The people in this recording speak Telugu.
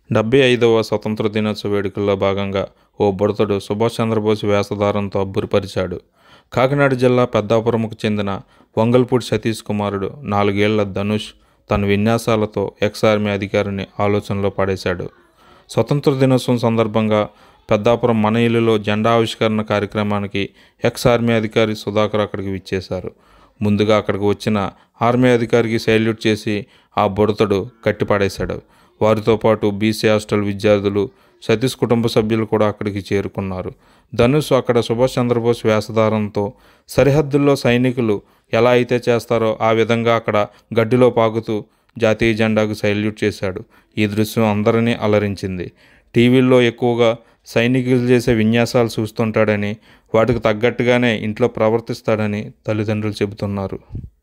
డెబ్బై ఐదవ స్వతంత్ర దినోత్సవ వేడుకల్లో భాగంగా ఓ బుడతడు సుభాష్ చంద్రబోస్ వేషధారంతో అబ్బురపరిచాడు కాకినాడ జిల్లా పెద్దాపురంకు చెందిన వంగల్పూడి సతీష్ కుమారుడు నాలుగేళ్ల ధనుష్ తన విన్యాసాలతో ఎక్స్ ఆర్మీ అధికారిని ఆలోచనలో పడేశాడు స్వతంత్ర దినోత్సవం సందర్భంగా పెద్దాపురం మన ఇల్లులో జెండా ఆవిష్కరణ కార్యక్రమానికి ఎక్స్ ఆర్మీ అధికారి సుధాకర్ అక్కడికి విచ్చేశారు ముందుగా అక్కడికి వచ్చిన ఆర్మీ అధికారికి సైల్యూట్ చేసి ఆ బుడతడు కట్టిపడేశాడు వారితో పాటు బీసీ హాస్టల్ విద్యార్థులు సతీష్ కుటుంబ సభ్యులు కూడా అక్కడికి చేరుకున్నారు ధనుష్ అక్కడ సుభాష్ చంద్రబోస్ వేషధారంతో సరిహద్దుల్లో సైనికులు ఎలా అయితే చేస్తారో ఆ విధంగా అక్కడ గడ్డిలో పాకుతూ జాతీయ జెండాకు సైల్యూట్ చేశాడు ఈ దృశ్యం అందరినీ అలరించింది టీవీల్లో ఎక్కువగా సైనికులు చేసే విన్యాసాలు చూస్తుంటాడని వాటికి తగ్గట్టుగానే ఇంట్లో ప్రవర్తిస్తాడని తల్లిదండ్రులు చెబుతున్నారు